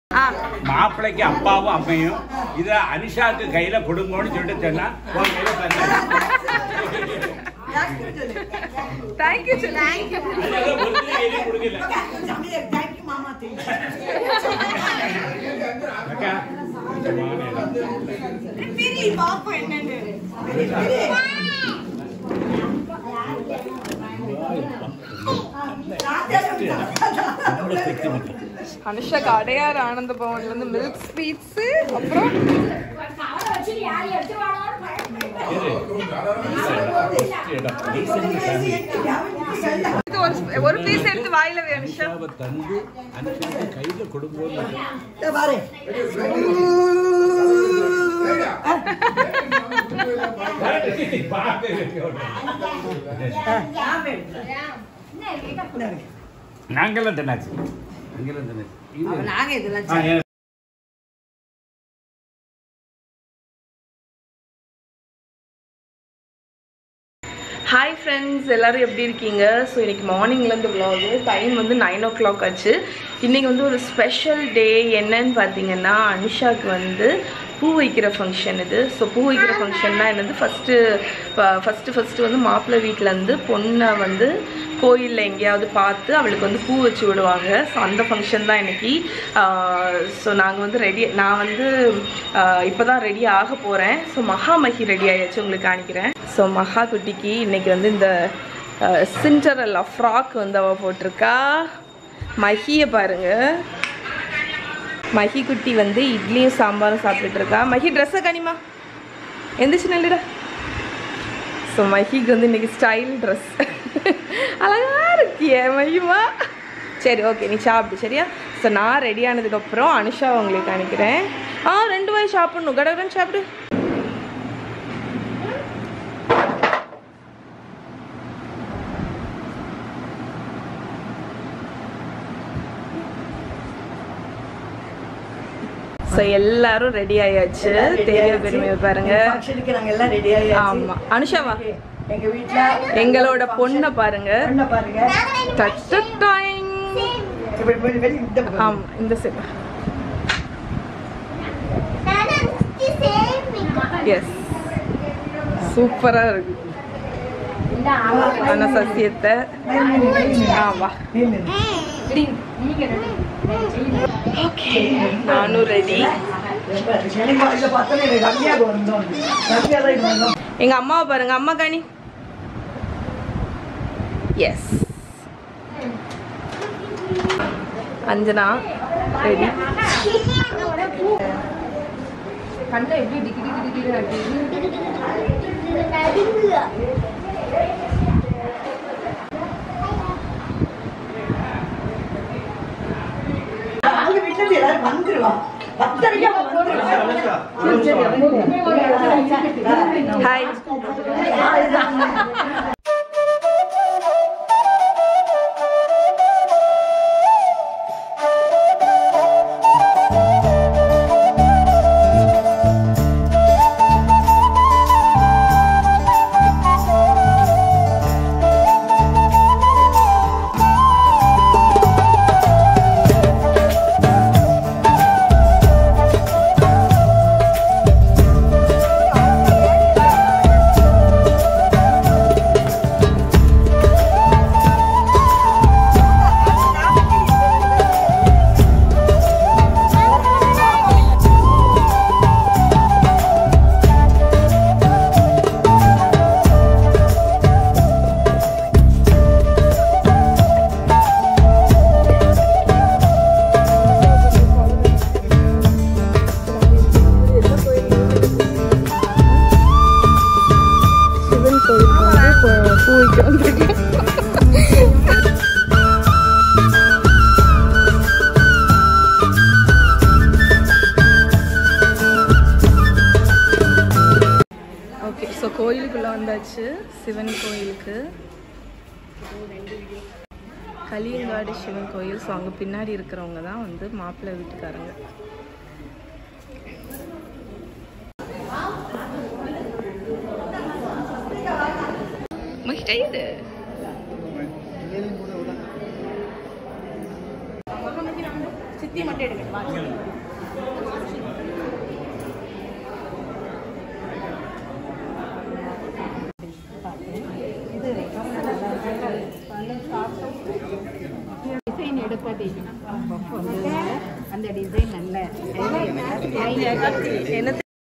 ஆ மாப்பிள்ளைக்கு அப்பாவும் அம்மையும் இத அனிஷாக்கு கையில கொடுங்கன்னு சொல்லிட்டு சொன்னா உன் கையில தந்தாங்க. தேங்க்யூ தேங்க்யூ அதனால ஒருத்தர் கையிலயும் கொடுக்கல. அக்கா, சுத்தமான இடம். அனுஷாக்கு அடையார் ஆனந்த பவன்ல இருந்து மில்க் ஸ்வீட்ஸ் அப்புறம் இது ஒரு ஒரு பீஸ் எடுத்து வாயில வை அனுஷா அனிஷாவை தந்து அனிஷாக்கு கையில கொடுங்கன்னு நாங்கெல்லாம் தின்னாச்சு நாங்கெல்லாம் தின்னாச்சு இது- நாங்க இதெல்லாம் ஆ, ஏன் ஹாய் ஃப்ரெண்ட்ஸ் எல்லாரும் எப்படி இருக்கீங்க ஸோ இன்னைக்கு மார்னிங்லேருந்து vlog டைம் வந்து நைன் ஓ கிளாக் ஆச்சு இன்றைக்கி வந்து ஒரு ஸ்பெஷல் டே என்னன்னு பார்த்தீங்கன்னா அனிஷாக்கு வந்து பூ வைக்கிற ஃபங்க்ஷன் இது ஸோ பூ வைக்கிற ஃபங்க்ஷன்னா என்னது ஃபஸ்ட்டு ஃபஸ்ட்டு ஃபஸ்ட்டு வந்து மாப்பிள்ளை வீட்டிலேருந்து பொண்ணை வந்து கோயிலில் எங்கேயாவது பார்த்து அவளுக்கு வந்து பூ வச்சு விடுவாங்க ஸோ அந்த ஃபங்க்ஷன் தான் இன்னைக்கு ஸோ நாங்கள் வந்து ரெடி நான் வந்து இப்போ தான் ரெடி ஆக போகிறேன் ஸோ மகாமகி ரெடி ஆயாச்சு உங்களுக்கு காணிக்கிறேன் ஸோ மகா குட்டிக்கு இன்னைக்கு வந்து இந்த சிண்டரல்லா ஃப்ராக் வந்து அவள் போட்டிருக்கா மகியை பாருங்க மகி குட்டி வந்து இட்லியும் சாம்பாரும் சாப்பிட்டுட்டு இருக்கா மகி ட்ரெஸ்ஸை கனிமா எந்திரிச்சு நல்லிடா ஸோ மஹிக்கு வந்து இன்னைக்கு ஸ்டைல் ட்ரெஸ் அழகா இருக்கியே மகிமா சரி ஓகே நீ சாப்பிடு சரியா ஸோ நான் ரெடி ஆனதுக்கப்புறம் அனுஷா உங்களுக்கு அனுப்பிக்கிறேன் ஆ ரெண்டு வாய் சாப்பிடணும் கடகடன் சாப்பிடு ஸோ எல்லாரும் ரெடி ஆயாச்சு தெரிய பெருமையை பாருங்க ஃபங்க்ஷனுக்கு நாங்க எல்லாம் ரெடி ஆயாச்சு ஆமா அனுஷாவா எங்க வீட்ல எங்களோட பொண்ணை பாருங்க பொண்ணை பாருங்க டச்சட்டாயிங். இப்படி போய் வெளிய இந்த பக்கம். ஆமா இந்த சைடு எஸ் சூப்பரா இருக்கு ஆனா சசியத்தை ஆமா நில்லு, நில்லு. ஓகே நானும் ரெடி எனக்கு இதை பார்த்தோன்னே எனக்கு ரம்யாவுக்கு வந்தோம் ரம்யா தான் இது வந்தோம் எங்க அம்மாவை பாருங்க அம்மா காணி எஸ் அஞ்சனா ரெடி அவங்க வீட்டுல இருந்து எல்லாரும் வந்துருவா பத்தரைக்கு அவ வந்துருவா சரி, சரி, ஹாய் சிவன் கோயிலுக்கு வந்து பூ- பூ வைக்க வந்திருக்கேன் ஓகே ஸோ கோயிலுக்குள்ளே வந்தாச்சு சிவன் கோயிலுக்கு கலியங்காடு சிவன் கோயில் ஸோ அங்கே பின்னாடி இருக்கிறவங்க தான் வந்து மாப்பிள்ளை வீட்டுக்காரங்க மகிட்டா இது சித்தி மட்டும் எடுக்கணும் வா சித்தி. டிசைன் எடுப்பது அந்த டிசைன் நல்ல என்ன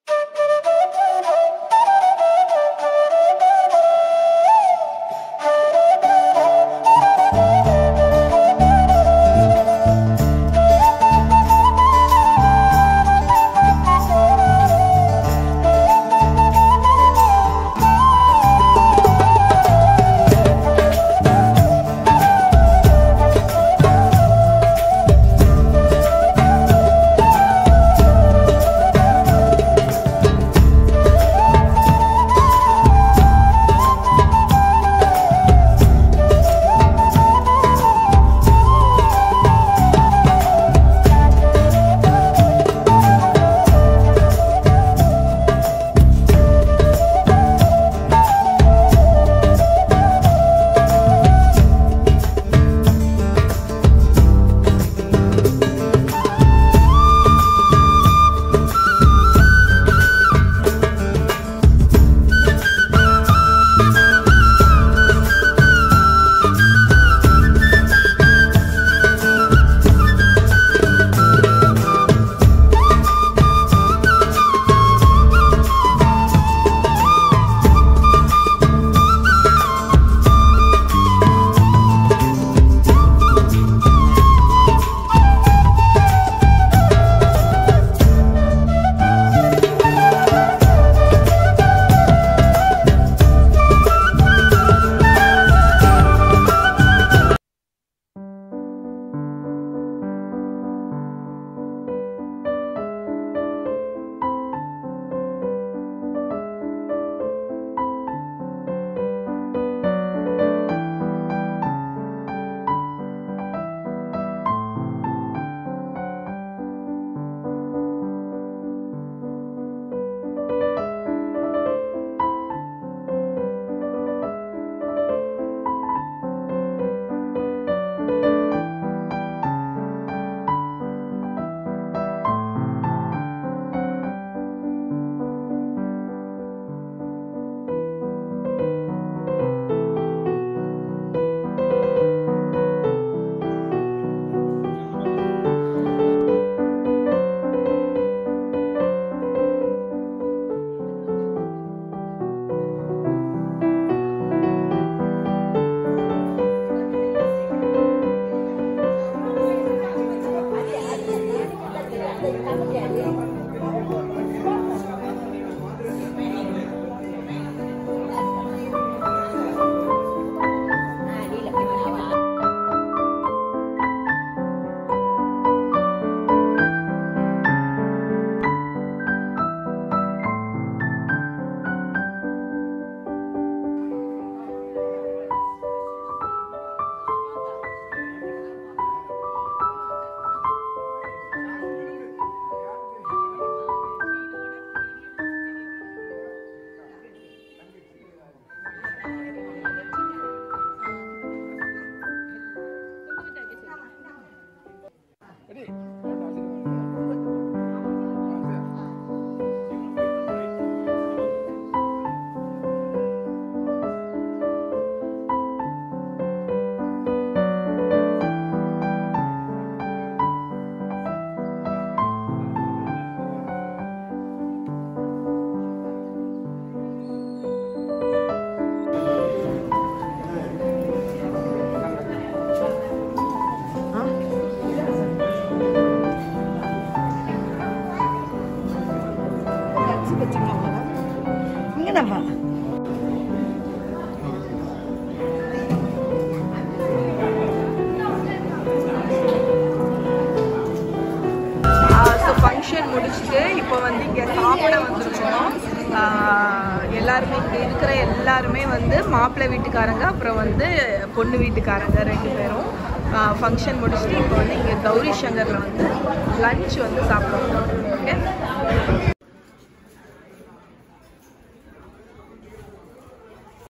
இங்கதாம்மா ஸோ ஃபங்க்ஷன் முடிச்சுட்டு இப்போ வந்து இங்கே சாப்பிட வந்திருக்கோம் ஆஹ் எல்லாருமே இங்கே இருக்கிற எல்லாருமே வந்து மாப்பிள்ளை வீட்டுக்காரங்க அப்புறம் வந்து பொண்ணு வீட்டுக்காரங்க ரெண்டு பேரும் ஃபங்க்ஷன் முடிச்சுட்டு இப்போ வந்து இங்கே கௌரி சங்கரில் வந்து லஞ்ச் வந்து சாப்பிடுவோம் ஓகே